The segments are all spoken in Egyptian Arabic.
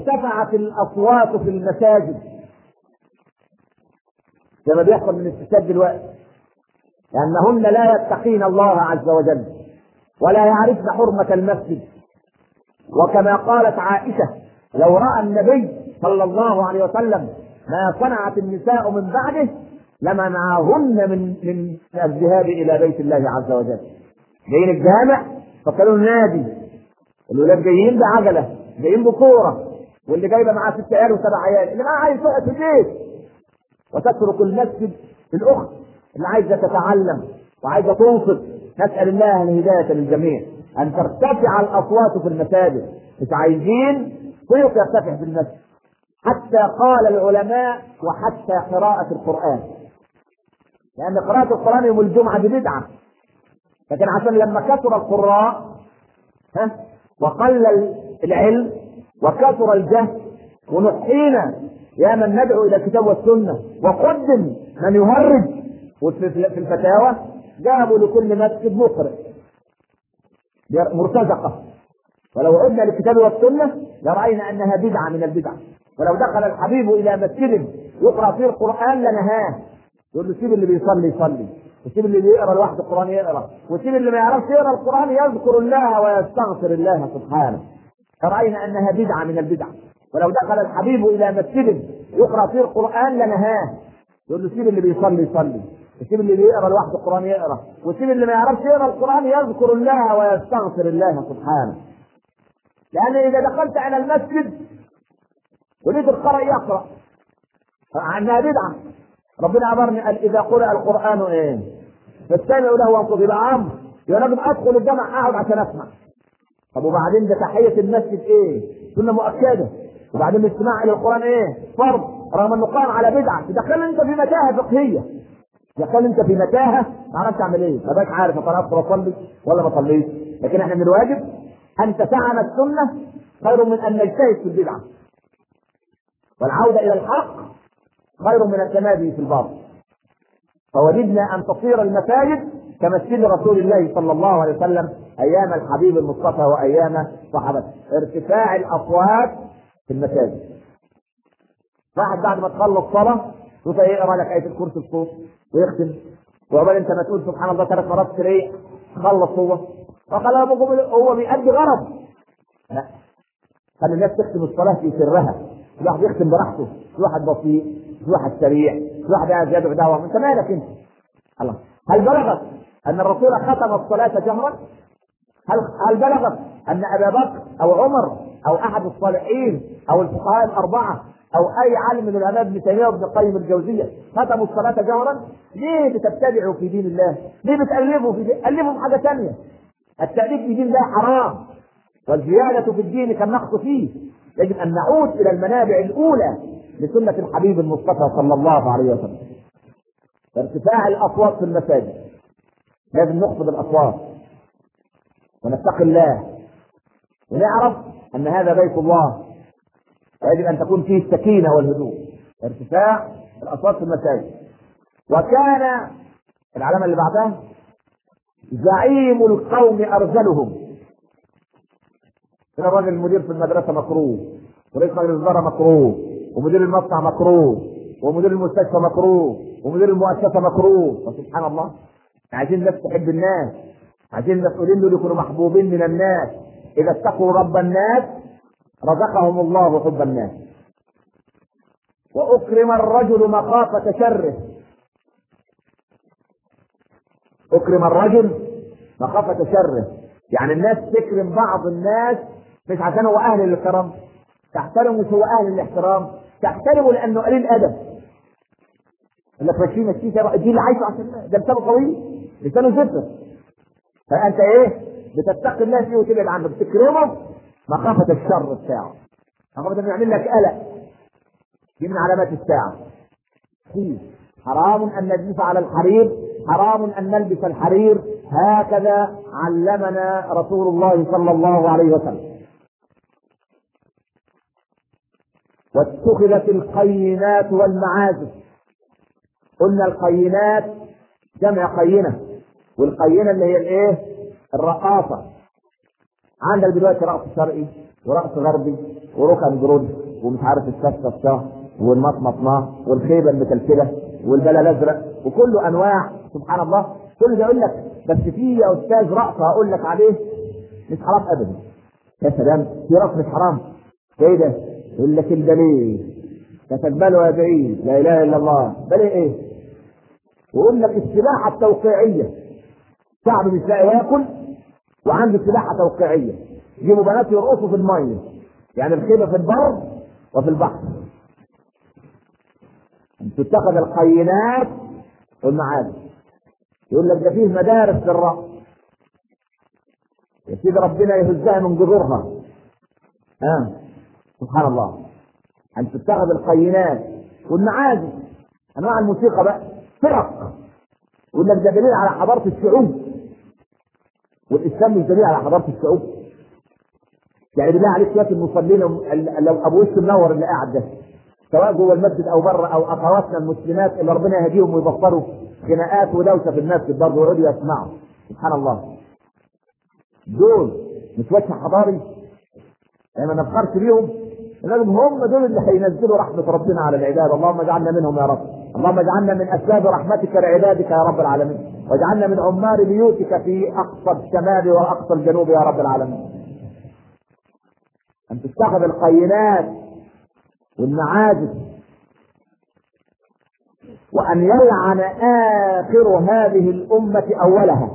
وارتفعت الاصوات في المساجد زي ما بيحصل من الفساد دلوقتي لانهن لا يتقين الله عز وجل ولا يعرفن حرمه المسجد وكما قالت عائشه لو راى النبي صلى الله عليه وسلم ما صنعت النساء من بعده لمنعهن من من الذهاب الى بيت الله عز وجل جايين الجامع فكانوا نادي الولاد جايين بعجله جايين بكوره واللي جايبه معاه ست عيال وسبع عيال اللي معاه عايز تقعد في البيت وتترك المسجد الاخت اللي عايزه تتعلم وعايزه تنصت نسال الله الهدايه للجميع ان ترتفع الاصوات في المساجد مش عايزين صوت يرتفع في المسجد حتى قال العلماء وحتى قراءة القرآن لأن قراءة القرآن يوم الجمعة دي بدعة لكن عشان لما كثر القراء ها وقل العلم وكثر الجهل ونحينا يا من ندعو الى الكتاب والسنه وقدم من يهرج في الفتاوى جابوا لكل مسجد مقرئ مرتزقه ولو عدنا للكتاب والسنه لراينا انها بدعه من البدع ولو دخل الحبيب الى مسجد يقرا فيه القران لنهاه يقول له سيب اللي بيصلي يصلي وسيب اللي بيقرا لوحده القران يقرا وسيب اللي ما يعرفش يقرا القران يذكر الله ويستغفر الله سبحانه فرأينا أنها بدعة من البدع ولو دخل الحبيب إلى مسجد يقرأ فيه القرآن لنهاه يقول له سيب اللي بيصلي يصلي وسيب اللي بيقرا لوحده القرآن يقرا وسيب اللي ما يعرفش يقرا القرآن يذكر الله ويستغفر الله سبحانه لأن إذا دخلت على المسجد وليد القارئ يقرأ عنها بدعة ربنا أمرني قال إذا قرأ القرآن إيه فاستمعوا له وانصتوا يبقى أمر يا راجل أدخل الجامع أقعد عشان أسمع طب وبعدين ده تحية المسجد ايه؟ سنة مؤكدة وبعدين الاستماع الى القرآن ايه؟ فرض رغم انه قام على بدعة تدخل انت في متاهة فقهية تدخل انت في متاهة ما اعرفش اعمل ايه ما بقاش عارف انا ادخل اصلي ولا ما اصليش لكن احنا من الواجب ان تسعنا السنة خير من ان نجتهد في البدعة والعودة الى الحق خير من التمادي في الباطل فوجدنا ان تصير المساجد كمسجد رسول الله صلى الله عليه وسلم ايام الحبيب المصطفى وايام صحابته ارتفاع الاصوات في المساجد واحد بعد ما تخلص صلاه شوف يقرا لك ايه الكرسي الصوت ويختم وقبل انت ما تقول سبحان الله ثلاث مرات تريح خلص هو فخلاص هو بيأدي غرض لا خلي الناس تختم الصلاه في سرها في واحد يختم براحته في واحد بطيء في واحد سريع في واحد قاعد يدعو دعوه انت مالك انت الله هل بلغت ان الرسول ختم الصلاه جهرا هل هل بلغت ان ابا بكر او عمر او احد الصالحين او الفقهاء الاربعه او اي عالم من العلماء ابن تيميه وابن القيم الجوزيه ختموا الصلاه جهرا ليه بتبتدعوا في دين الله؟ ليه بتالفوا في دين؟ الفوا في حاجه ثانيه التاليف في دين الله حرام والزياده في الدين كالنقص فيه يجب ان نعود الى المنابع الاولى لسنه الحبيب المصطفى صلى الله عليه وسلم ارتفاع الاصوات في المساجد لازم نخفض الاصوات ونتقي الله ونعرف ان هذا بيت الله ويجب ان تكون فيه السكينه والهدوء ارتفاع الاصوات في المساجد وكان العلامه اللي بعدها زعيم القوم ارذلهم هنا الراجل المدير في المدرسه مكروه ورئيس مجلس الاداره مكروه ومدير المصنع مكروه ومدير المستشفى مكروه ومدير المؤسسه مكروه وسبحان الله عايزين الناس تحب الناس عايزين المسؤولين دول يكونوا محبوبين من الناس اذا اتقوا رب الناس رزقهم الله حب الناس واكرم الرجل مخافه شره اكرم الرجل مخافه شره يعني الناس تكرم بعض الناس مش عشان هو اهل الكرم تحترمه مش هو اهل الاحترام تحترمه لانه قليل ادب يقول لك ماشيين ماشيين دي اللي عايشه عشان ده لسانه طويل لسانه زفر فانت ايه بتتقي الله فيه وتبعد عنه بتكرمه مخافه الشر بتاعه مخافه انه يعمل لك قلق دي من علامات الساعه فيه حرام ان نجلس على الحرير حرام ان نلبس الحرير هكذا علمنا رسول الله صلى الله عليه وسلم واتخذت القينات والمعازف قلنا القينات جمع قينه والقينه اللي هي الايه الرقاصه عندك دلوقتي رقص شرقي ورقص غربي وركن جرود ومش عارف الشفشفه والمطمطمه والخيبه المكلكله والبلا الازرق وكله انواع سبحان الله كل ده يقول لك بس في يا استاذ رقصه هقول لك عليه مش حرام ابدا يا سلام في رقص مش حرام ايه ده؟ يقول لك الدليل تتقبله يا بعيد لا اله الا الله بل ايه؟ ويقول لك السباحه التوقيعيه شعب مش لاقي ياكل وعنده سباحه توقيعيه يجيبوا بنات يرقصوا في الميه يعني الخيبه في البر وفي البحر تتخذ القينات والمعادن يقول لك ده فيه مدارس للرقص يا سيدي ربنا يهزها من جذورها ها سبحان الله ان تتخذ القينات والمعازف انواع الموسيقى بقى فرق يقول لك ده دليل على حضاره الشعوب والاسلام مش دليل على حضاره الشعوب يعني بالله عليك شويه المصلين لو ابو وش منور اللي قاعد ده سواء جوه المسجد او بره او اخواتنا المسلمات اللي ربنا يهديهم ويبطلوا خناقات ودوشه في المسجد برضه يقعدوا يسمعوا سبحان الله دول مش وجه حضاري يعني ما نفخرش بيهم لازم هم دول اللي هينزلوا رحمه ربنا على العباد اللهم اجعلنا منهم يا رب اللهم اجعلنا من اسباب رحمتك لعبادك يا رب العالمين واجعلنا من عمار بيوتك في اقصى الشمال واقصى الجنوب يا رب العالمين ان تتخذ القينات والمعازف وأن يلعن آخر هذه الأمة أولها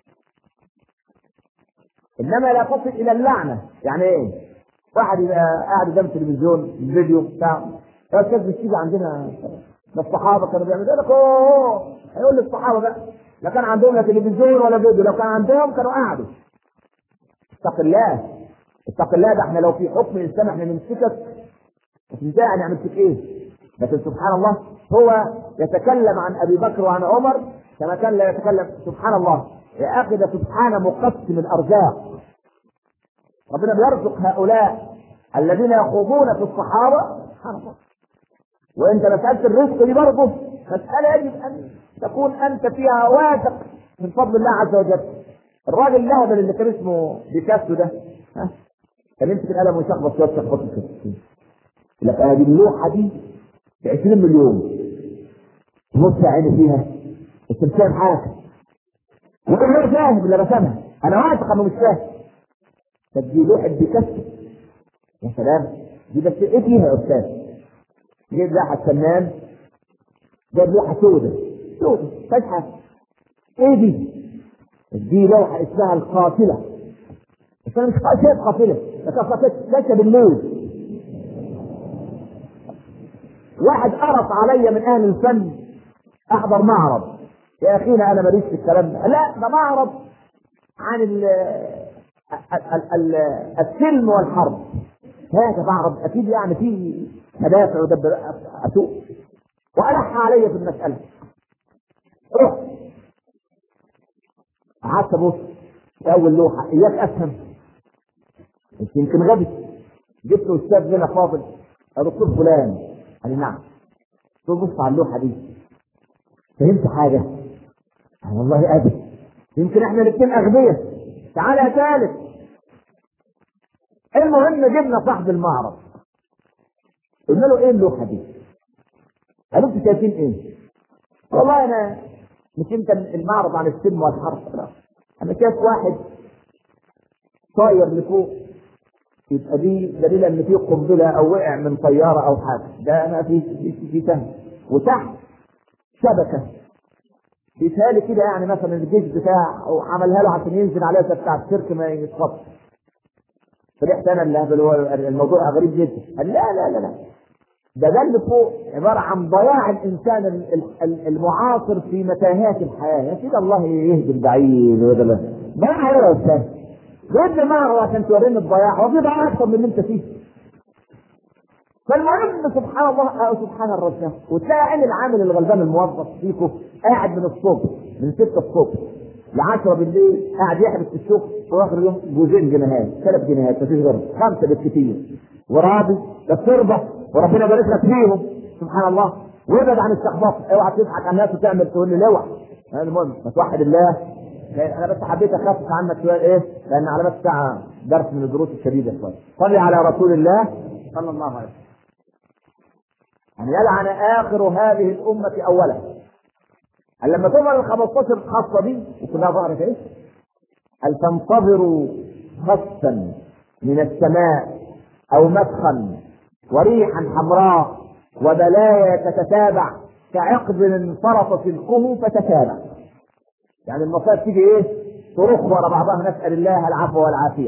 إنما لا تصل إلى اللعنة يعني إيه؟ واحد يبقى قاعد قدام التلفزيون الفيديو بتاع يا أستاذ مش تيجي عندنا ده الصحابة كانوا بيعملوا يقول لك أوه هيقول للصحابة بقى لا كان عندهم لا تلفزيون ولا فيديو لو كان عندهم كانوا قعدوا اتق الله اتق الله ده احنا لو في حكم الإسلام احنا نمسكك بس ازاي هنعمل فيك ايه؟ لكن سبحان الله هو يتكلم عن ابي بكر وعن عمر كما كان لا يتكلم سبحان الله يا اخي ده سبحان مقسم الارزاق ربنا بيرزق هؤلاء الذين يخوضون في الصحابه سبحان الله وانت مساله الرزق دي برضه مساله يجب ان تكون انت فيها واثق من فضل الله عز وجل الراجل الهبل اللي كان اسمه بيكاسو ده ها كان يمسك القلم ويشخبط شويه شخبط كده لك هذه اللوحة دي ب 20 مليون نص عيني فيها بس مش فاهم حاجة وأنا غير فاهم اللي رسمها أنا واثق إنه مش فاهم طب دي لوحة بيكاسو يا سلام دي بس إيه فيها يا أستاذ؟ جيب لوحة فنان جاب لوحة سودة سودة فاتحة إيه دي؟ دي لوحة اسمها القاتلة بس أنا مش شايف قاتلة لكن قاتلة ليس بالليل واحد قرص عليا من اهل الفن احضر معرض يا اخينا انا ماليش في الكلام ده لا ده معرض عن ال ال ال السلم والحرب هذا معرض اكيد يعني فيه مدافع ودبابات اسوق والح عليا في المساله رحت قعدت ابص في اول لوحه اياك افهم انت يمكن غبي جبت استاذ لنا فاضل يا دكتور فلان قال لي نعم بص على اللوحه دي فهمت حاجه؟ قال والله ابدا يمكن احنا الاثنين اغبياء تعالى يا ثالث المهم جبنا صاحب المعرض قلنا له ايه اللوحه دي؟ قالوا انتوا شايفين ايه؟ والله انا مش انت المعرض عن السلم والحرب لا انا شايف واحد طاير لفوق يبقى دي دليل ان في قنبله او وقع من طياره او حاجه ده ما في في, في سهم وتحت شبكه بيتهيألي كده يعني مثلا الجيش بتاع او عملها له عشان ينزل عليها بتاع السيرك ما يتخطش فرحت انا اللي الموضوع غريب جدا قال لا لا لا لا ده ده اللي فوق عباره عن ضياع الانسان المعاصر في متاهات الحياه يا سيدي الله يهدي البعيد وده لا ضياع ايه يا استاذ؟ جيب معه عشان توريني الضياع هو في ضياع اكثر من اللي انت فيه فالمهم سبحان الله أو سبحان الرزاق وتلاقي عين العامل الغلبان الموظف فيكم قاعد من الصبح من 6 الصبح ل 10 بالليل قاعد يحبس في الشغل واخر يوم جوزين جنيهات ثلاث جنيهات مفيش غيرهم خمسه بالكثير وراضي ده تربه وربنا يبارك لك فيهم سبحان الله وابعد عن الشخبطه اوعى تضحك على الناس وتعمل تقول لي اوعى المهم ما توحد الله انا بس حبيت اخفف عنك شويه ايه لان على بس ساعه درس من الدروس الشديده شويه صلي على رسول الله صلى الله عليه وسلم أن يلعن آخر هذه الأمة أولا قال لما تظهر ال 15 خاصة دي وكلها ظهرت إيه؟ قال تنتظروا خصا من السماء أو مسخا وريحا حمراء وبلايا تتتابع كعقد انصرف سلكه فتتابع يعني المصائب تيجي ايه؟ صروخ ورا بعضها نسأل الله العفو والعافية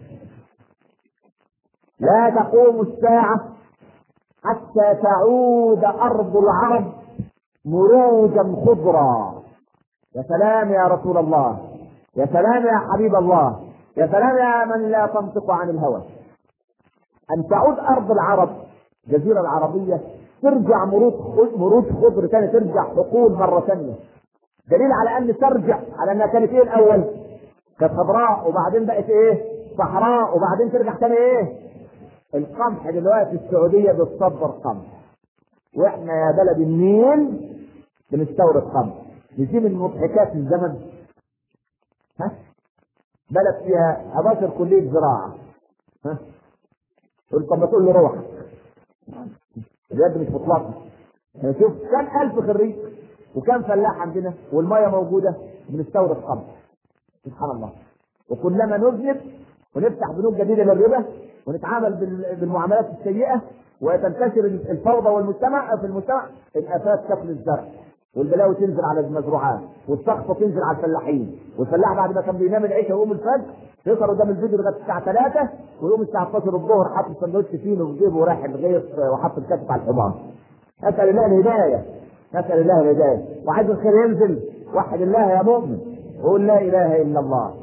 لا تقوم الساعة حتى تعود أرض العرب مروجا خضرا يا سلام يا رسول الله يا سلام يا حبيب الله يا سلام يا من لا تنطق عن الهوى أن تعود أرض العرب الجزيرة العربية ترجع مروج مروج خضر تاني ترجع حقول مرة ثانية دليل على أن ترجع على أنها كانت إيه الأول؟ كانت خضراء وبعدين بقت إيه؟ صحراء وبعدين ترجع تاني إيه؟ القمح دلوقتي السعودية بتصدر قمح واحنا يا بلد النيل بنستورد قمح دي من مضحكات الزمن ها بلد فيها 11 كلية زراعة ها تقول طب ما تقول له روح بجد مش مطلقة شوف كم ألف خريج وكم فلاح عندنا والمية موجودة بنستورد قمح سبحان الله وكلما نذنب ونفتح بنوك جديدة للربا ونتعامل بالمعاملات السيئة وتنتشر الفوضى والمجتمع في المجتمع الآفات تاكل الزرع والبلاوي تنزل على المزروعات والسقفة تنزل على الفلاحين والفلاح بعد ما كان بينام العشاء ويقوم الفجر يسهر قدام الفيديو لغايه الساعه 3 ويقوم الساعه 12 الظهر حاطط سندوتش فينو في جيبه ورايح الغيط وحاطط الكتف على الحمار. نسال الله الهدايه نسال الله الهدايه وعايز الخير ينزل وحد الله يا مؤمن وقول لا اله الا الله.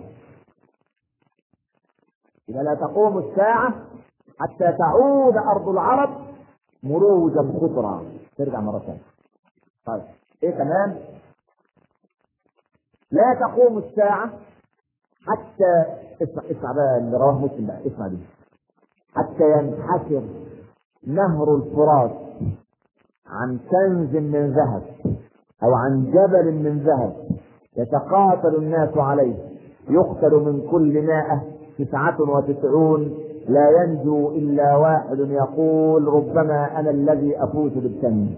إذا لا تقوم الساعة حتى تعود أرض العرب مروجا خضرا ترجع مرة ثانية. طيب إيه كمان؟ لا تقوم الساعة حتى اسمع اسمع بقى اللي رواه مسلم بقى اسمع دي حتى ينحسر نهر الفرات عن كنز من ذهب او عن جبل من ذهب يتقاتل الناس عليه يقتل من كل مائة تسعة وتسعون لا ينجو إلا واحد يقول ربما أنا الذي أفوز بالكنز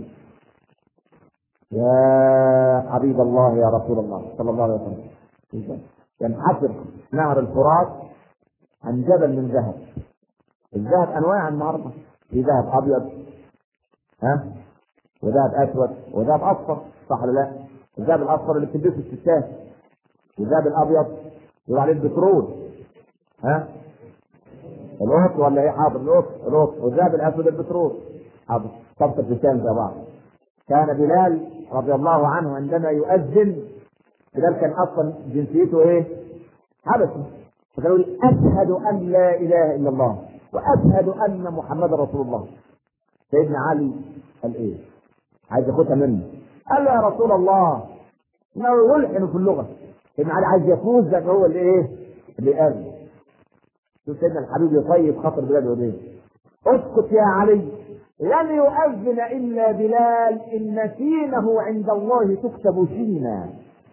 يا حبيب الله يا رسول الله صلى الله عليه وسلم ينحسر نهر الفرات عن جبل من ذهب الذهب انواع النهارده في ذهب ابيض ها وذهب اسود وذهب اصفر صح ولا لا؟ الذهب الاصفر اللي بتلبسه الستات والذهب الابيض يقول عليه البترول ها القط ولا ايه حاضر القط القط والذهب الاسود البترول حاضر طبقة لسان زي بعض كان بلال رضي الله عنه عندما يؤذن بلال كان اصلا جنسيته ايه؟ حبشي فكانوا يقول اشهد ان لا اله الا الله واشهد ان محمدا رسول الله سيدنا علي قال ايه؟ عايز ياخدها منه قال له يا رسول الله انه يلحن في اللغه سيدنا علي عايز يفوز لك هو اللي ايه؟ اللي قال شوف سيدنا الحبيب يطيب خاطر بلال وديه اسكت يا علي لن يؤذن الا بلال ان سينه عند الله تكتب سينا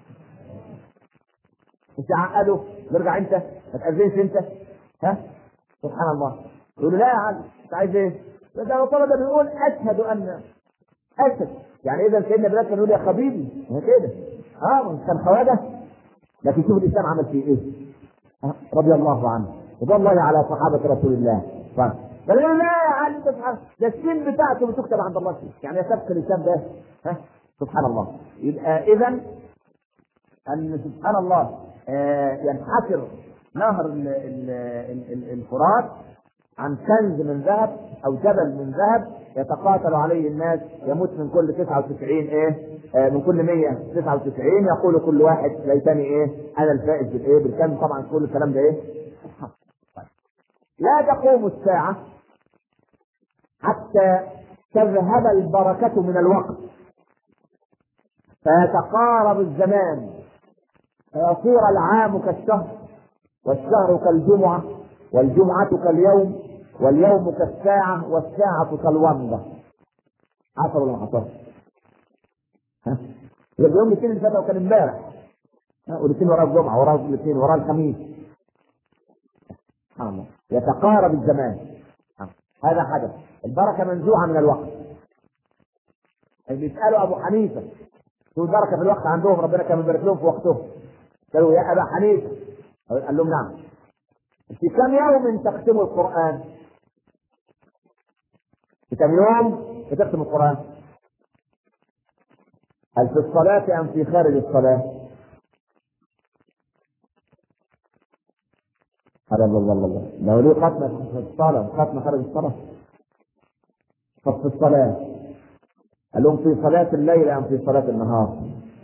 انت عقله نرجع انت ما تأذنش انت ها سبحان الله يقول له لا يا علي انت عايز ايه؟ ده طلب بيقول اشهد ان اشهد يعني اذا سيدنا بلال كان يقول يا حبيبي هي كده اه كان خواجه لكن شوف الاسلام عمل فيه ايه؟ آه. رضي الله عنه رضي الله على صحابه رسول الله قال قال لا يا علي سبحان ده السن بتاعته بتكتب عند الله فيه يعني سبق الاسلام ده ها سبحان الله يبقى اذا ان سبحان الله آه ينحسر نهر ال ال ال الفرات عن كنز من ذهب او جبل من ذهب يتقاتل عليه الناس يموت من كل 99 ايه آه من كل 199 يقول كل واحد ليتني ايه انا الفائز بالايه بالكنز طبعا كل الكلام ده ايه لا تقوم الساعة حتى تذهب البركة من الوقت فيتقارب الزمان فيصير العام كالشهر والشهر كالجمعة والجمعة كاليوم واليوم كالساعة والساعة كالومضة حصل ولا ما حصلش؟ ها؟ يبقى يوم الاثنين اللي فات كان امبارح والاثنين وراه الجمعة وراه الاثنين وراه الخميس سبحان الله يتقارب الزمان هذا حدث البركه منزوعه من الوقت اللي بيسالوا ابو حنيفه شو البركه في الوقت عندهم ربنا كان بيبارك لهم في وقتهم قالوا يا ابا حنيفه قال لهم نعم في كم يوم تختم القران في كم يوم بتختم القران هل في الصلاة أم في خارج الصلاة؟ هذا الله الله الله لو ليه ختمة في الصلاة ختمة خارج الصلاة طب في الصلاة قال لهم في صلاة الليل أم في صلاة النهار؟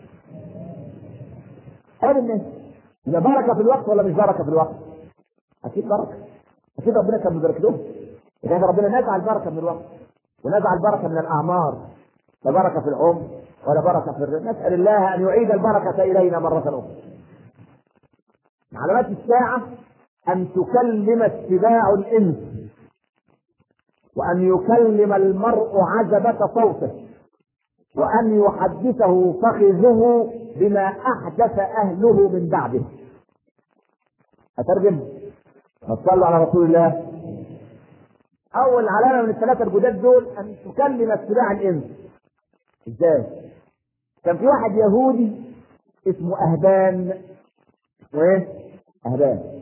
قال الناس إذا بركة في الوقت ولا مش بركة في الوقت؟ أكيد بركة أكيد ربنا كان بيبارك لهم إذا ربنا نزع البركة من الوقت ونزع البركة من الأعمار لا بركة في العمر ولا بركة في الرزق نسأل الله أن يعيد البركة إلينا مرة أخرى من علامات الساعة أن تكلم السباع الإنس وأن يكلم المرء عزبة صوته وأن يحدثه فخذه بما أحدث أهله من بعده أترجم صلوا على رسول الله أول علامة من الثلاثة الجداد دول أن تكلم السباع الإنس إزاي؟ كان في واحد يهودي اسمه أهبان اسمه إيه؟ أهبان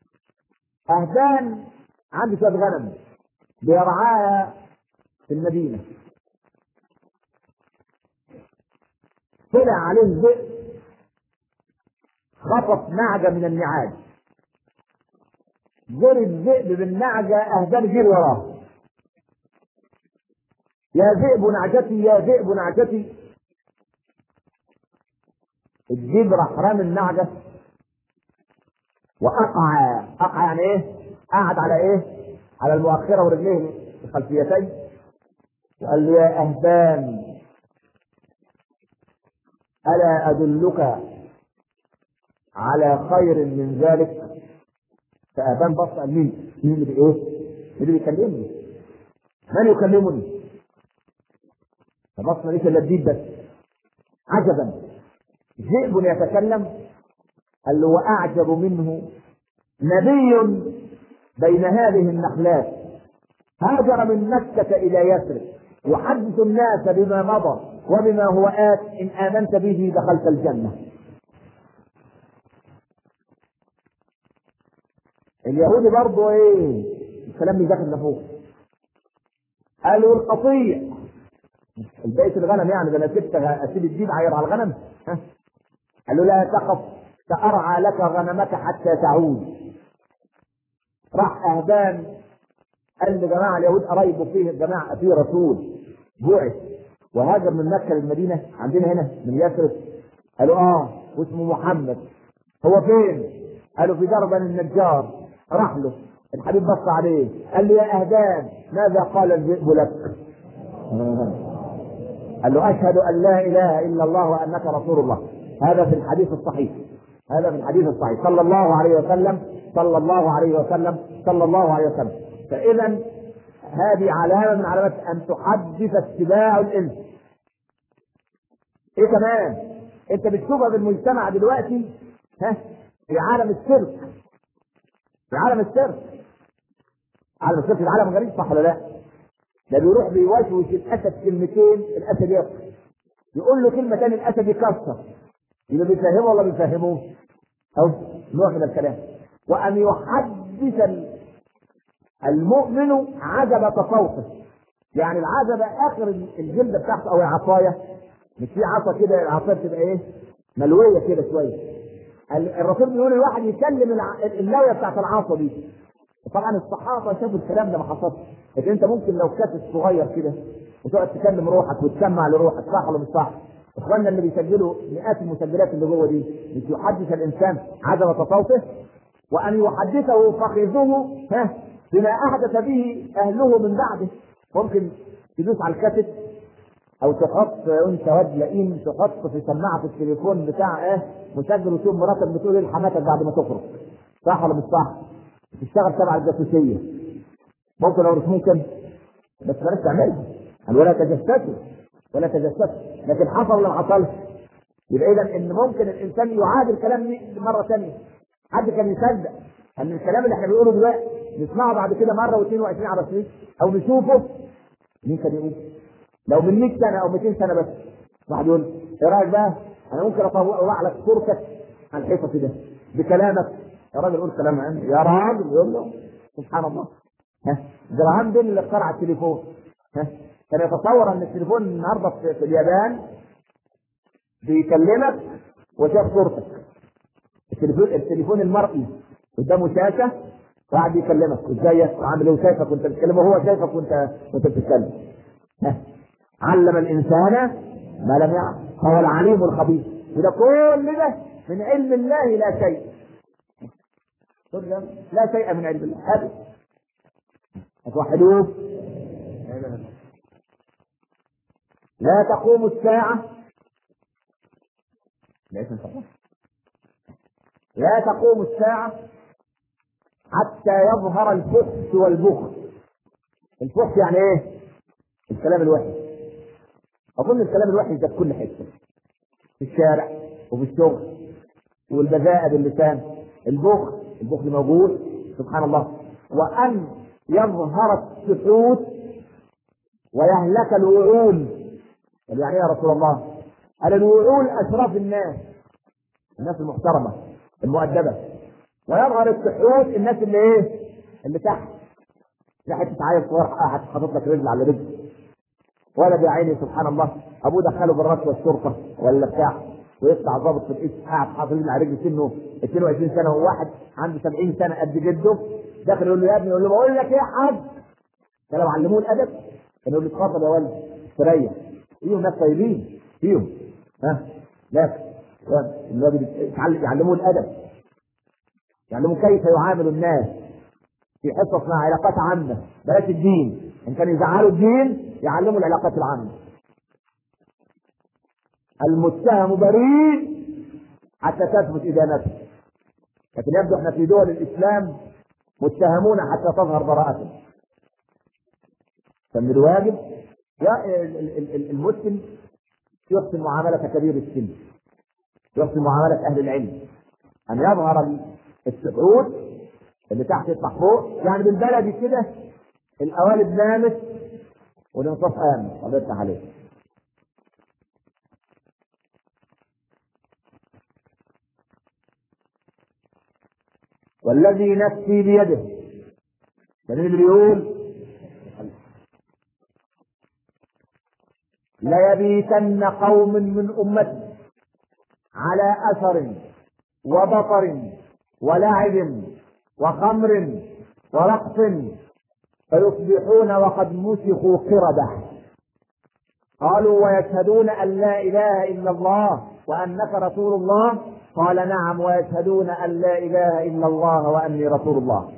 أهبان عنده شوية غنم بيرعاها في المدينة طلع عليه الذئب خطف نعجة من النعاج جري الذئب بالنعجة أهبان جري وراه يا ذئب نعجتي يا ذئب نعجتي الذئب راح رامي النعجة وأقع أقع يعني إيه؟ قعد على إيه؟ على المؤخرة ورجليه الخلفيتين وقال له يا أهبان ألا أدلك على خير من ذلك فأبان بص قال مين؟ مين اللي بإيه؟ مين اللي بيكلمني؟ من يكلمني؟ فبص ليس إلا الديب بس عجبا ذئب يتكلم قال له وأعجب منه نبي بين هذه النخلات هاجر من مكة إلى يثرب يحدث الناس بما مضى وبما هو آت إن آمنت به دخلت الجنة اليهودي برضه ايه الكلام بيدخل لفوق قالوا القطيع البيت الغنم يعني ده انا سبت اسيب الديب عاير على الغنم ها قال له لا تقف سأرعى لك غنمك حتى تعود راح أهبان قال لجماعة اليهود قرايبه فيه الجماعة فيه رسول بعث وهاجر من مكة للمدينة عندنا هنا من يثرب قالوا اه واسمه محمد هو فين؟ قالوا في دربن النجار راح له الحبيب بص عليه قال له يا أهدان ماذا قال الذئب لك؟ قال له أشهد أن لا إله إلا الله وأنك رسول الله هذا في الحديث الصحيح هذا في الحديث الصحيح صلى الله عليه وسلم صلى الله عليه وسلم صلى الله عليه وسلم فإذا هذه علامة من علامات أن تحدث السباع الإنس إيه كمان؟ أنت بتشوفها في المجتمع دلوقتي ها في عالم السيرك في عالم السيرك عالم السيرك ده عالم غريب صح ولا لا؟ ده بيروح بيوشوش الأسد كلمتين الأسد يصحى يقول له كلمة تاني الأسد يكسر يبقى بيفهمه ولا بيفهموه؟ أو نوع من الكلام وأن يحدث المؤمن عجبة صوته يعني العجبة آخر الجلدة بتاعته أو العصاية مش في عصا كده العصاية بتبقى إيه؟ ملوية كده شوية الرسول بيقول الواحد يكلم اللاوية بتاعت العصا دي طبعا الصحابة شافوا الكلام ده ما حصلش لكن انت ممكن لو كاسس صغير كده وتقعد تكلم روحك وتسمع لروحك صح ولا مش صح؟ اخواننا اللي بيسجلوا مئات المسجلات اللي جوه دي مش يحدث الانسان عجبة صوته وان يحدثه فخذه ها بما احدث به اهله من بعده ممكن تدوس على الكاسيت او تحط انت واد لئيم تحط في سماعه التليفون بتاع ايه مسجل وتشوف مراتك بتقول ايه لحماتك بعد ما تخرج صح ولا مش صح؟ تشتغل تبع الجاسوسيه ممكن او مش ممكن بس بلاش تعملها ولا تجسسوا ولا تجسسوا لكن حصل ولا ما حصلش يبقى اذا ان ممكن الانسان يعاد الكلام مره ثانيه حد كان يصدق ان الكلام اللي احنا بنقوله دلوقتي نسمعه بعد كده مره واثنين وعشرين على الشريط او نشوفه مين كان يقول؟ لو من 100 سنه او 200 سنه بس واحد يقول ايه رايك بقى؟ انا ممكن اطلع لك صورتك على الحيطه كده بكلامك يا راجل قول كلام عندي يا راجل يقول له سبحان الله ها جراهام بيل اللي اخترع التليفون ها كان يتصور ان التليفون النهارده في, في اليابان بيكلمك وشاف صورتك التليفون التليفون المرئي قدامه شاشه وقاعد يكلمك ازيك وعامل ايه وشايفك وانت بتتكلم وهو شايفك وانت وانت بتتكلم ها علم الانسان ما لم يعلم هو العليم الخبير وده كل ده من علم الله لا شيء كل ده لا شيء من علم الله ابدا هتوحدوه لا تقوم الساعة ليس لا تقوم الساعة حتى يظهر الفحش والبخل الفحش يعني ايه؟ الكلام الوحش اظن الكلام الوحش ده في كل حته في الشارع وفي الشغل والبذاءة باللسان البخل البخل موجود سبحان الله وان يظهر السحوت ويهلك الوعول قال يعني ايه يا رسول الله؟ قال الوعول اشراف الناس الناس المحترمه المؤدبه ويظهر السحوت الناس اللي ايه؟ اللي تحت في حته عيل صغير قاعد حاطط لك رجل على رجل ولد يا عيني سبحان الله ابوه دخله بالرشوه الشرطه ولا بتاع ويطلع ضابط في الاسم قاعد حاطط رجل على رجل سنه 22 سنه وواحد عنده 70 سنه قد جده داخل يقول له يا ابني يقول له بقول لك ايه يا حاج ده لو علموه الادب كان يقول له اتفضل يا ولد استريح فيهم ناس طيبين فيهم ها ناس يعلموه الادب يعلموه كيف يعامل الناس في حصص مع علاقات عامه بلاش الدين ان كان يزعلوا الدين يعلموا العلاقات العامه المتهم بريء حتى تثبت ادانته لكن يبدو احنا في دول الاسلام متهمون حتى تظهر براءته فمن الواجب يا المسلم يحسن معاملة كبير السن يحسن معاملة أهل العلم أن يظهر السعود اللي تحت يطلع فوق يعني بالبلدي كده القوالب نامت والانصاف قام الله يفتح عليه والذي نفسي بيده ده اللي بيقول ليبيتن قوم من امتي على اثر وبطر ولعب وخمر ورقص فيصبحون وقد مسخوا قردة قالوا ويشهدون أن لا إله إلا الله وأنك رسول الله قال نعم ويشهدون أن لا إله إلا الله وأني رسول الله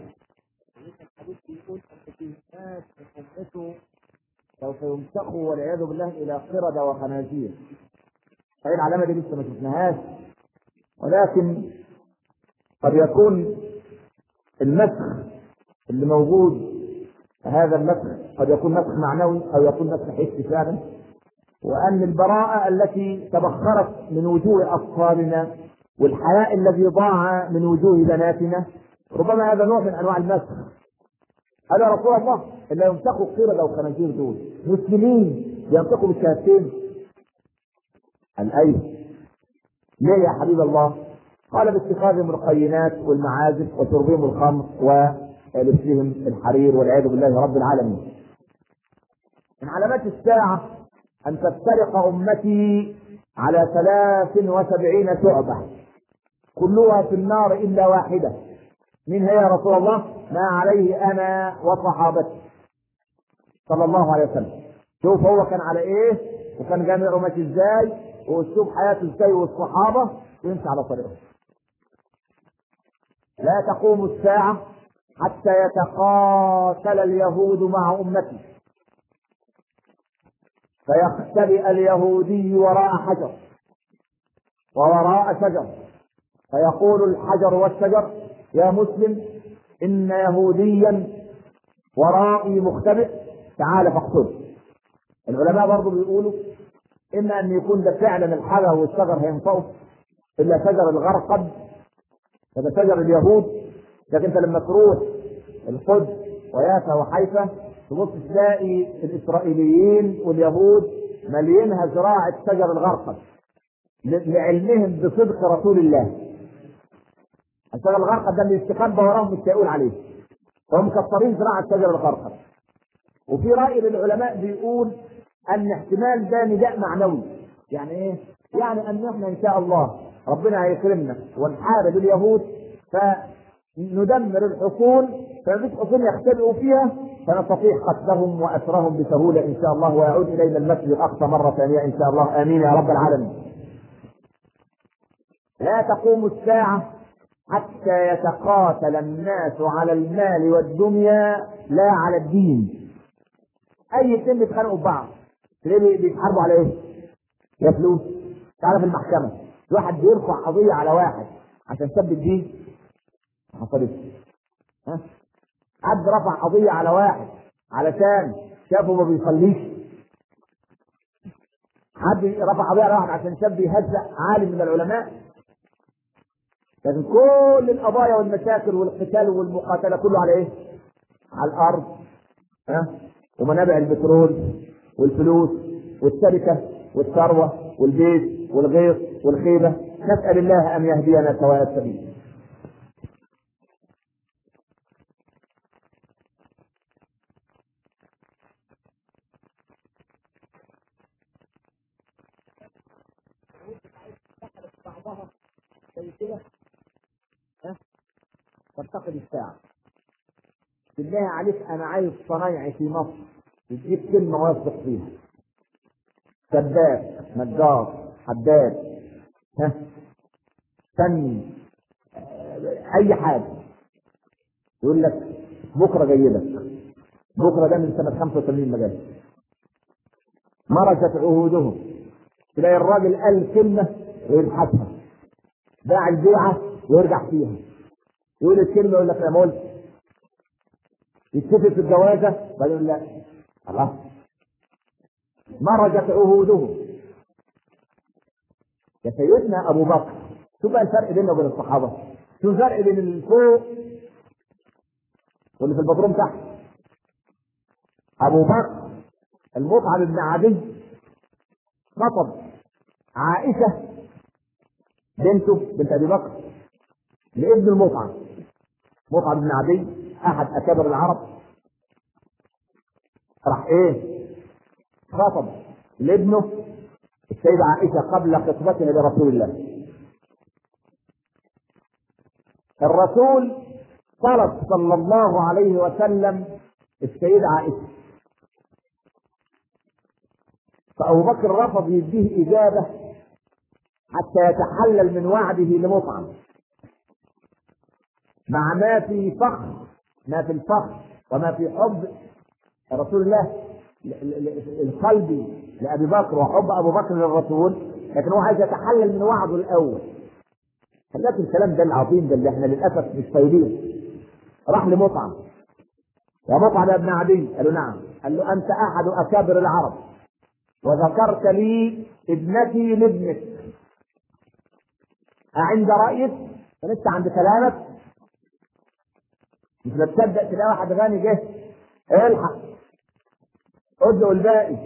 سوف يمسخوا والعياذ بالله إلى قردة وخنازير هذه العلامة دي لسه ما شفناهاش ولكن قد يكون المسخ اللي موجود هذا المسخ قد يكون مسخ معنوي او يكون مسخ حسي فعلا وان البراءه التي تبخرت من وجوه اطفالنا والحياء الذي ضاع من وجوه بناتنا ربما هذا نوع من انواع المسخ هذا رسول الله اللي يمسكوا القردة والخنازير دول مسلمين ينطقوا بالشهادتين قال ايوه ليه يا حبيب الله قال باتخاذهم القينات والمعازف وشربهم الخمر ولبسهم الحرير والعياذ بالله رب العالمين من علامات الساعة أن تفترق أمتي على ثلاث وسبعين شعبة كلها في النار إلا واحدة من هي يا رسول الله ما عليه أنا وصحابتي صلى الله عليه وسلم شوف هو كان على إيه وكان جامعه ماشي إزاي وأسلوب حياته إزاي والصحابة ويمشي على طريقهم لا تقوم الساعة حتى يتقاتل اليهود مع أمتي فيختبئ اليهودي وراء حجر ووراء شجر فيقول الحجر والشجر يا مسلم إن يهوديا ورائي مختبئ تعال فاقتله العلماء برضه بيقولوا إما أن يكون ده فعلا الحجر والشجر هينفعه إلا شجر الغرقد هذا شجر اليهود لكن انت لما تروح القدس ويافا وحيفا تبص تلاقي الاسرائيليين واليهود مليينها زراعه شجر الغرقد لعلمهم بصدق رسول الله الشجر الغرقد ده اللي يستخبى وراهم مش هيقول عليه فهم مكسرين زراعه شجر الغرقد وفي راي للعلماء بيقول ان احتمال ده نداء معنوي يعني ايه؟ يعني ان احنا ان شاء الله ربنا هيكرمنا ونحارب اليهود فندمر الحصون فمفيش حصون يختبئوا فيها فنستطيع قتلهم واسرهم بسهوله ان شاء الله ويعود الينا المسجد الاقصى مره ثانيه ان شاء الله امين يا رب العالمين. لا تقوم الساعه حتى يتقاتل الناس على المال والدنيا لا على الدين. اي اتنين بيتخانقوا ببعض تلاقيه بيتحاربوا على ايه؟ يا فلوس تعالى في المحكمه واحد بيرفع قضيه على واحد عشان سب الدين ما حصلتش ها حد رفع قضيه على واحد علشان شافه ما بيصليش حد رفع قضيه على واحد عشان شاب بيهزأ عالم من العلماء لكن كل القضايا والمشاكل والقتال والمقاتله كله على ايه؟ على الارض ها ومنابع البترول والفلوس والشركه والثروه والبيت والغيط والخيبه نسال الله ان يهدينا سواء السبيل. ترتقد الساعة بالله عليك أنا عايز صنايعي في مصر يجيب كلمة ويصدق فيها سباك نجار حداد ها فني أي حاجة يقول لك بكرة جاي لك بكرة ده من سنة 85 مجال مرجت عهودهم تلاقي الراجل قال كلمة ويبحثها باع البيعة ويرجع فيها يقول الكلمة يقول لك أنا ما قلت يتفق في الجوازة بعدين يقول لا خلاص مرجت عهودهم يا سيدنا أبو بكر شوف بقى الفرق بيننا وبين الصحابة شو الفرق بين اللي فوق واللي في البدروم تحت أبو بكر المطعم بن عدي خطب عائشة بنته بنت أبي بكر لابن المطعم مطعم بن عدي أحد أكابر العرب راح إيه خطب لابنه السيدة عائشة قبل خطبتها لرسول الله الرسول طلب صلى الله عليه وسلم السيدة عائشة فأبو بكر رفض يديه إجابة حتى يتحلل من وعده لمطعم مع ما في فخر ما في الفخر وما في حب رسول الله القلبي لأبي بكر وحب أبو بكر للرسول لكن هو عايز يتحلل من وعده الأول خلاك الكلام ده العظيم ده اللي احنا للأسف مش طايلين راح لمطعم يا مطعم يا ابن عدي قال له نعم قال له أنت أحد أكابر العرب وذكرت لي ابنتي لابنك أعند رأيك فلسه عند كلامك مش بتصدق تلاقي واحد غني جه الحق ادعوا الباقي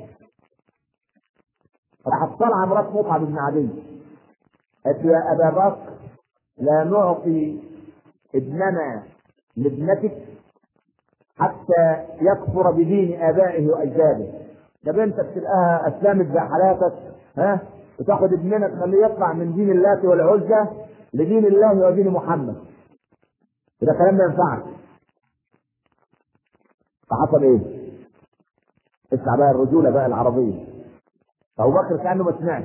راحت طالعه مرات مصعب بن عدي قالت يا ابا بكر لا نعطي ابننا لابنتك حتى يكفر بدين ابائه واجداده ده بنتك تلقاها اسلمت زي حالاتك ها وتاخد ابننا تخليه يطلع من دين الله والعزى لدين الله ودين محمد ده كلام ما ينفعش فحصل ايه؟ اسمع بقى الرجوله بقى العربيه ابو بكر كانه ما سمعش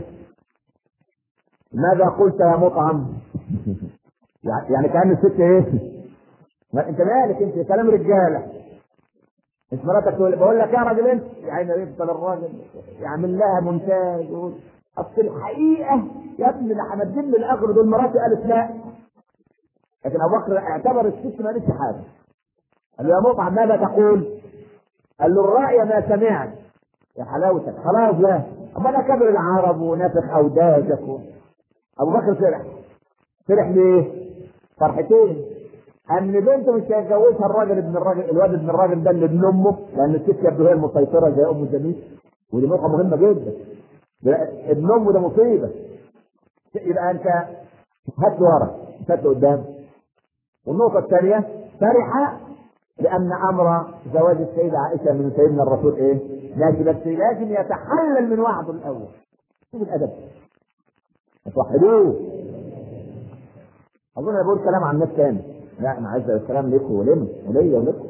ماذا قلت يا مطعم؟ يعني كان الست ايه؟ ما انت مالك انت كلام رجاله انت مراتك تقول بقول لك يا راجل انت يعني يفضل الراجل يعمل لها مونتاج يقول اصل الحقيقه يا ابني ده هنجيب لي الاخر دول مراتي قالت لا لكن ابو بكر اعتبر الست ما قالتش حاجه قال له يا مطعم ماذا تقول؟ قال له الرأي ما سمعت يا حلاوتك خلاص لا اما انا كبر العرب ونفخ اوداجك و... ابو بكر فرح فرح ليه؟ فرحتين ان بنته مش هيتجوزها الراجل ابن الراجل الواد ابن الراجل ده اللي ابن امه لان الست يبدو هي المسيطره زي ام جميل ودي نقطه مهمه جدا ده ابن امه ده مصيبه يبقى انت هات ورا هات قدام والنقطه الثانيه فرح لان امر زواج السيده عائشه من سيدنا الرسول ايه؟ لكن بس لازم يتحلل من وعده الاول شوف الادب توحدوه اظن انا بقول كلام عن الناس تاني لا انا عايز الكلام لكم ولم وليا ولكم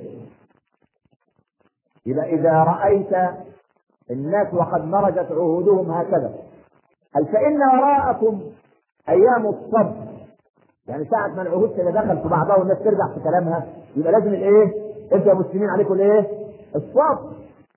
يبقى اذا رايت الناس وقد مرجت عهودهم هكذا هل فان وراءكم ايام الصبر يعني ساعة ما العهود كده دخل في بعضها والناس ترجع في كلامها يبقى لازم الايه؟ انتوا يا مسلمين عليكم الايه؟ الصبر.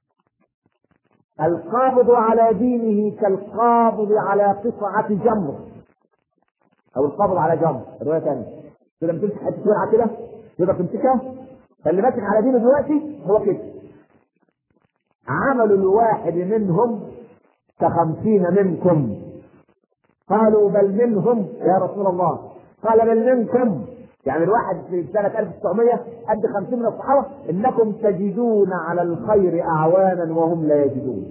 القابض على دينه كالقابض على قطعة جمر. أو القابض على جمر، رواية ثانية. كده بتمسك حتة سرعة كده تقدر تمسكها فاللي ماسك على دينه دلوقتي هو كده. عمل الواحد منهم كخمسين منكم. قالوا بل منهم يا رسول الله قال بل منكم يعني الواحد في سنة 1900 قد 50 من الصحابة إنكم تجدون على الخير أعوانا وهم لا يجدون.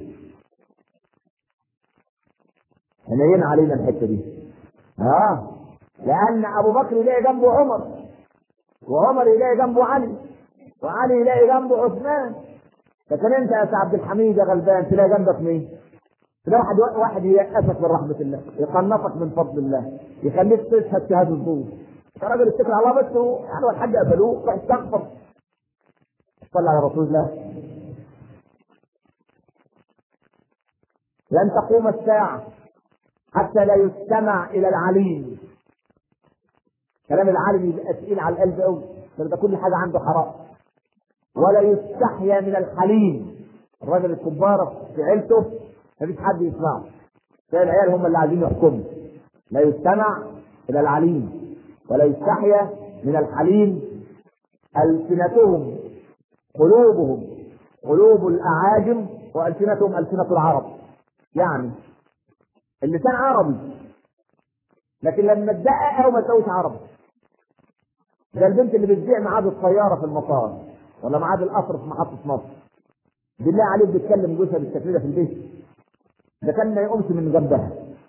هنا علينا الحتة دي. اه لأن أبو بكر يلاقي جنبه عمر وعمر يلاقي جنبه علي وعلي يلاقي جنبه عثمان لكن أنت يا عبد الحميد يا غلبان تلاقي جنبك مين؟ تلاقي واحد واحد ييأسك من رحمة الله، يقنطك من فضل الله، يخليك تشهد شهادة الظهور. انت راجل اتكل على الله بس يعني والحاج قبلوه روح استغفر. صلى على رسول الله. لن تقوم الساعة حتى لا يستمع إلى العليم. كلام العالم يبقى تقيل على القلب قوي، ده كل حاجة عنده حرام. ولا يستحيا من الحليم. الراجل الكبار في عيلته مفيش حد يسمعه تلاقي العيال هم اللي عايزين يحكموا لا يستمع الى العليم ولا يستحيا من الحليم السنتهم قلوبهم قلوب الاعاجم والسنتهم السنه العرب يعني اللسان عربي لكن لما تدقق او ما تلاقوش عربي ده البنت اللي بتبيع ميعاد الطياره في المطار ولا ميعاد القطر في محطه مصر بالله عليك بتكلم جوزها بالشكل ده في البيت ده كان ما يقومش من جنبها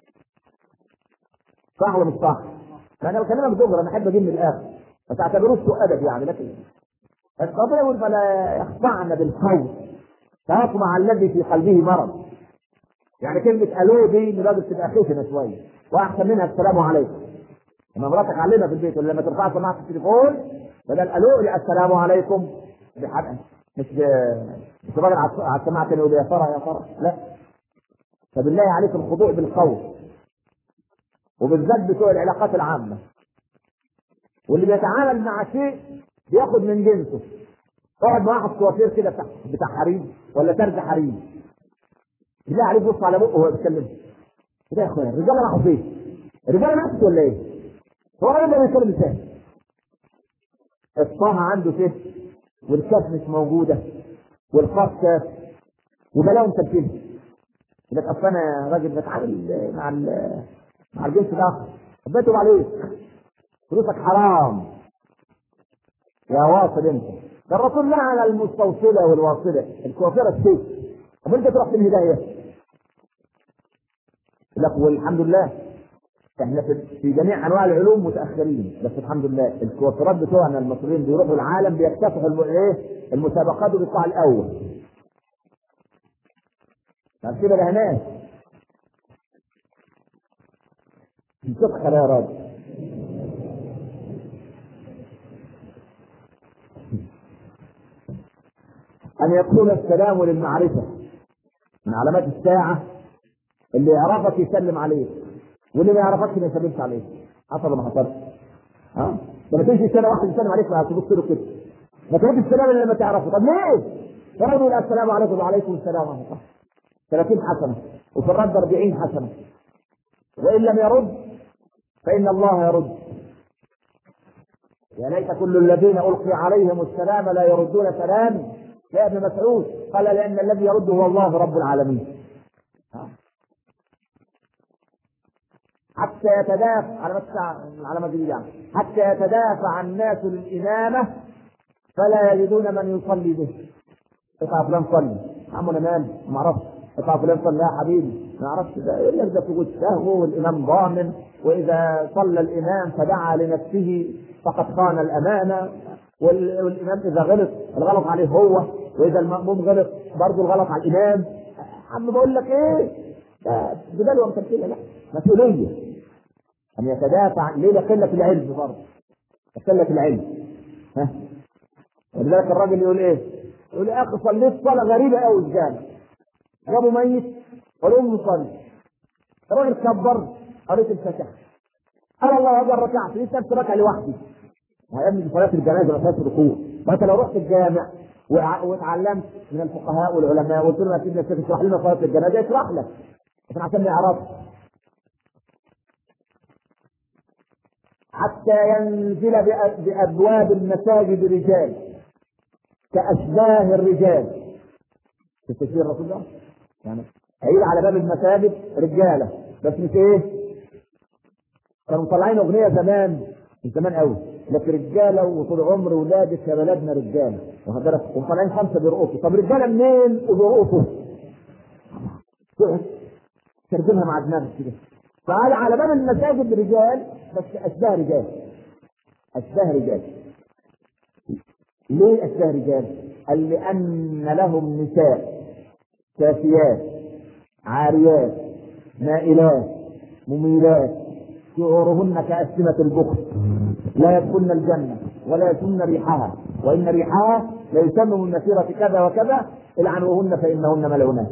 صح ولا مش صح؟ انا بكلمك دغري انا احب اجيب من الاخر ما تعتبروش سوء ادب يعني لكن القضيه يقول فلا يخضعن بالخوف فيطمع الذي في قلبه مرض يعني كلمة ألو دي لازم تبقى خشنة شوية وأحسن منها السلام عليكم لما مراتك علمها في البيت ولا لما ترفع سماعة التليفون بدل ألو السلام عليكم بحق مش مش راجل على السماعة تاني يقول يا ترى يا ترى لا فبالله عليك الخضوع بالخوف وبالذات بتوع العلاقات العامة واللي بيتعامل مع شيء بياخد من جنسه اقعد مع واحد كوافير كده بتاع بتاع حريم ولا ترز حريم بالله عليك بص على بقه وهو بيتكلم كده يا اخويا الرجاله راحوا فين؟ الرجاله ماتت ولا ايه؟ هو راجل بيتكلم ازاي؟ الطه عنده ست والكاف مش موجوده والقاف كاف وبلاهم تبكيلهم يبقى اصل انا راجل بتعامل مع مع الجنس الاخر بيتهم عليك فلوسك حرام يا واصل انت ده الرسول لعن المستوصله والواصله الكوافره السيف طب انت تروح في الهدايه لك والحمد لله احنا في جميع انواع العلوم متاخرين بس الحمد لله الكوافرات بتوعنا المصريين بيروحوا العالم بيكتسحوا ايه المسابقات وبيطلع الاول طب كده ده هناك تسخر يا راجل أن يكون السلام للمعرفة من علامات الساعة اللي يعرفك يسلم عليك واللي ما يعرفكش ما يسلمش عليك حصل ولا ما حصلش؟ ها؟ ده ما تمشي سنة واحد يسلم عليك تبص له كده ما تردش السلام الا لما تعرفه طب ليه؟ فرضوا السلام عليكم وعليكم السلام ورحمة الله 30 حسنة وفي الرد 40 حسنة وإن لم يرد فإن الله يرد يا ليت كل الذين ألقي عليهم السلام لا يردون سلام يا ابن مسعود قال لأن الذي يرد هو الله رب العالمين حتى يتدافع على العلامة دي يعني حتى يتدافع الناس للإمامة فلا يجدون من يصلي به اطلع فلان صلي عمو انا مال ما اعرفش اطلع فلان صلي يا حبيبي ما اعرفش ده يقول لك ده في وجود سهو والامام ضامن واذا صلى الامام فدعا لنفسه فقد خان الامانه والامام اذا غلط الغلط عليه هو واذا الماموم غلط برضه الغلط على الامام عم بقول لك ايه ده جبال ومتمثيله لا مسؤوليه ان يتدافع ليه لقله العلم برضه قله العلم ها ولذلك الراجل يقول ايه؟ يقول يا اخي صليت صلاه غريبه قوي الجامع جابوا ميت والام صلي الراجل كبر قريت الفاتحه قال الله اكبر ركعت لسه نفس ركعه لوحدي ما يا ابني صلاه الجنازه ما فيهاش ركوع فانت لو رحت الجامع واتعلمت من الفقهاء والعلماء وقلت له يا سيدنا الشيخ اشرح لنا صلاه الجنازه يشرح لك عشان عشان يعرف حتى ينزل بابواب المساجد رجال كاشباه الرجال في تفسير الرسول ده يعني هيجي على باب المساجد رجاله بس مش ايه كانوا مطلعين اغنيه زمان من زمان قوي لكن رجاله وطول عمر ولادك يا بلدنا رجاله واخد بالك ومطلعين خمسه بيرقصوا طب رجاله منين وبيرقصوا؟ ترجمها مع دماغك كده فقال على باب المساجد رجال بس اشباه رجال اشباه رجال ليه اشباه رجال؟ قال لان لهم نساء كافيات عاريات مائلات مميلات شعورهن كأسمة البخت لا يدخلن الجنة ولا يشمن ريحها وإن ريحها ليسمم من مسيرة كذا وكذا العنوهن فإنهن ملعونات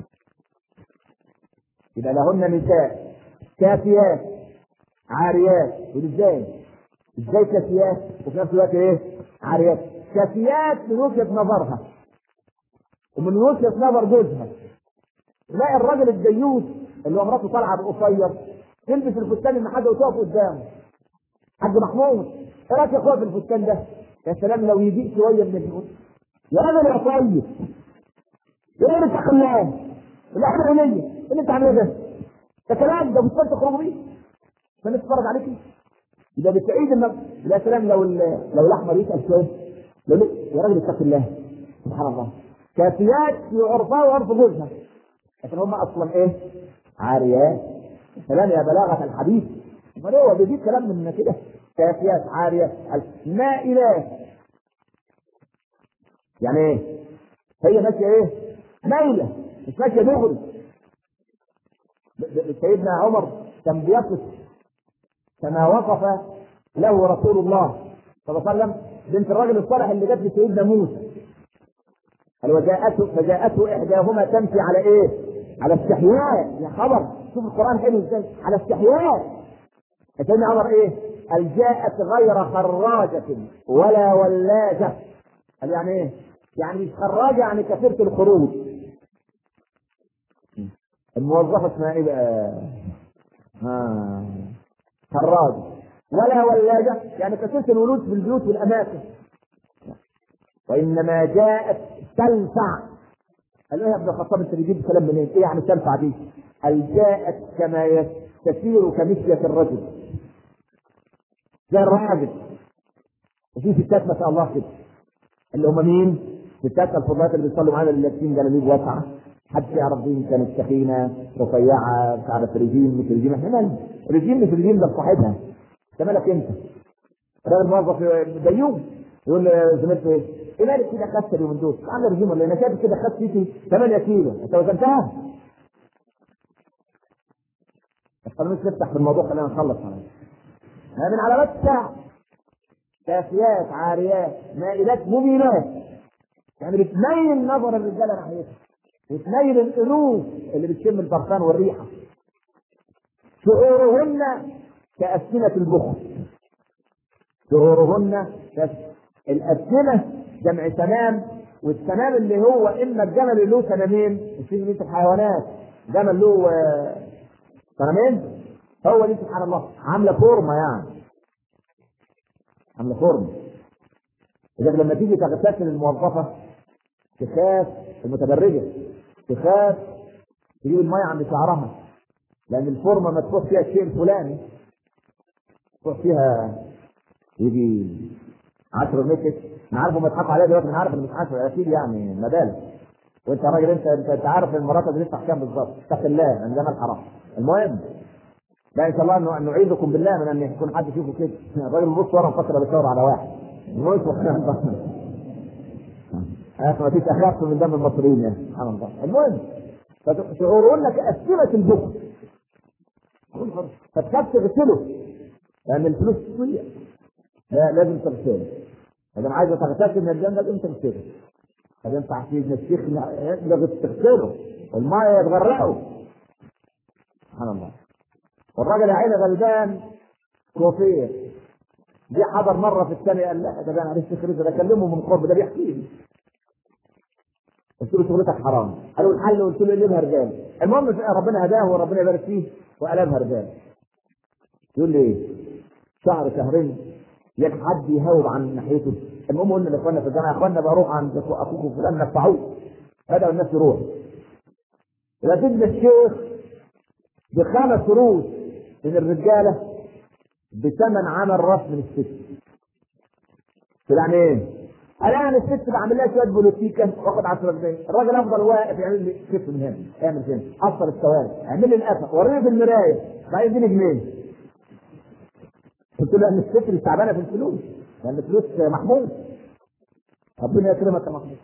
يبقى لهن نساء كافيات عاريات ازاي؟ ازاي كافيات وفي نفس الوقت ايه؟ عاريات كافيات من وجهة نظرها ومن وجهة نظر جوزها تلاقي الراجل الديوث اللي هو مراته طالعه بقصير تلبس الفستان اللي حاجه وتقف قدامه حاج محمود ايه رايك يا اخويا في الفستان ده؟ يا سلام لو يضيق شويه من الجنود يا راجل يا طيب يا اللي اتق الله لا احنا غنيه ايه اللي انت عامله ده؟ ده كلام ده فستان تخرجوا بيه عشان تتفرج عليكي يبقى بالتأييد انك يا سلام لو لو الاحمر يسال شويه يقول لك يا راجل اتق الله سبحان الله كافيات في عرفها وعرف جوزها لكن هم اصلا ايه؟ عاريات سلام يا بلاغه الحديث امال هو بيجيب كلام من كده كافيات عارية مائلات يعني ايه؟ هي ماشية ايه؟ مايلة مش ماشية دغري سيدنا عمر كان بيصف كما وصف له رسول الله صلى الله عليه وسلم بنت الرجل الصالح اللي جت لسيدنا موسى قال وجاءته فجاءته احداهما تمشي على ايه؟ على استحياء يا خبر شوف القران حلو ازاي على استحياء سيدنا عمر ايه؟ قال جاءت غير خراجة ولا ولاجة قال يعني ايه؟ يعني مش خراجة يعني كثيرة الخروج الموظفة اسمها ايه بقى؟ ها خراجة ولا ولاجة يعني كثيرة الولود في البيوت والأماكن وإنما جاءت تنفع قال ايه يا ابن الخطاب انت بتجيب كلام منين؟ ايه يعني تنفع دي؟ قال جاءت كما يستثير كمشية الرجل زي الراجل وفي ستات ما شاء الله كده اللي هم مين؟ ستات الفضلات اللي بيصلوا معانا اللي لابسين جلاليب واسعه محدش يعرف دي كانت تخينه رفيعه مش عارف رجيم مش رجيم احنا مالنا رجيم مش رجيم ده صاحبها انت مالك انت راجل موظف ديوم يقول لزميلته ايه؟ ايه مالك كده خدت اليومين دول؟ عامله رجيم ولا ايه؟ انا شايف كده خدت فيكي 8 كيلو انت وزنتها؟ خلينا نفتح في الموضوع خلينا نخلص على من علامات الساعة كافيات عاريات مائلات مميلات يعني بتميل نظر الرجاله ناحيتها بتميل الانوث اللي بتشم البرفان والريحه شعورهن كأسنة البخل شعورهن الأسنة جمع سنام والسنام اللي هو إما الجمل اللي له سنامين في جنس الحيوانات جمل له سنامين هو دي سبحان الله عامله فورمه يعني عامله فورمه إذا لما تيجي تغتسل الموظفة تخاف المتدرجة تخاف تجيب المية عند شعرها لان الفورمه مدفوع فيها الشيء الفلاني مدفوع فيها يجي 10 متر انا عارف هم يضحكوا عليا دلوقتي انا عارف ان مش 10 اكيد يعني مبالغ وانت يا راجل انت انت, انت عارف المراتب بتدفع كام بالظبط اتق الله من زمان حرام المهم لا ان شاء الله انه نعيذكم بالله من ان يكون حد فيكم كده الراجل بيبص ورا مفكر بيشاور على واحد المهم ما فيش اخف من دم المصريين يعني سبحان الله المهم فتشعرون كأسئلة البخل فتخاف تغسله لأن الفلوس تسوية لا لازم تغسله إذا عايزة تغتسل من الجنة لازم تغسله طب ينفع سيدنا الشيخ يبغى تغسله الماء يتغرقه سبحان الله والراجل يا عيني غلبان كوفير دي حضر مره في الثانيه قال لا ده انا الشيخ رزق ده اكلمه من قرب ده بيحكي لي قلت له شغلتك حرام قالوا الحل قلت له قلبها رجال المهم ربنا هداه وربنا يبارك فيه وقلبها رجال يقول لي ايه شهر شهرين يك حد يهاوب عن ناحيته المهم قلنا لاخواننا في الجامعه يا اخواننا بروح عند اخوكم فلان نفعوه بداوا الناس يروحوا لكن الشيخ بخمس روس من الرجاله بثمن عمل راس من الست يعني ايه؟ قال انا الست بعمل لها شويه بوليتيكا واخد 10 جنيه الراجل افضل واقف يعمل لي كف من هنا اعمل هنا قصر السواد اعمل لي القفا وريني في المرايه بعدين اديني جنيه قلت له ان الست مش تعبانه في الفلوس لان الفلوس محمود ربنا يكرمك يا محمود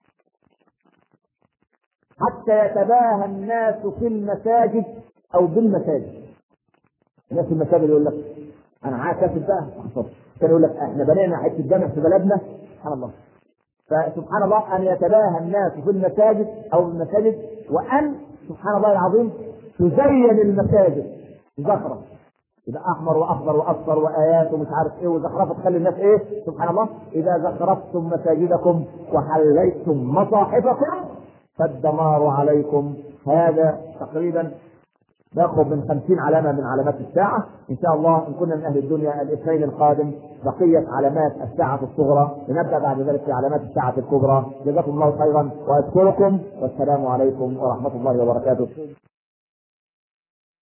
حتى يتباهى الناس في المساجد او بالمساجد الناس في المساجد يقول لك انا عايز كاسب بقى كان يقول لك احنا بنينا حته جامع في بلدنا سبحان الله فسبحان الله ان يتباهى الناس في المساجد او المساجد وان سبحان الله العظيم تزين المساجد زخرف إذا أحمر وأخضر وأصفر وآيات ومش عارف إيه وزخرفة تخلي الناس إيه؟ سبحان الله إذا زخرفتم مساجدكم وحليتم مصاحفكم فالدمار عليكم هذا تقريبا ناخذ من خمسين علامة من علامات الساعة إن شاء الله إن كنا من أهل الدنيا الاثنين القادم بقية علامات الساعة الصغرى لنبدأ بعد ذلك في علامات الساعة الكبرى جزاكم الله خيرا وأشكركم والسلام عليكم ورحمة الله وبركاته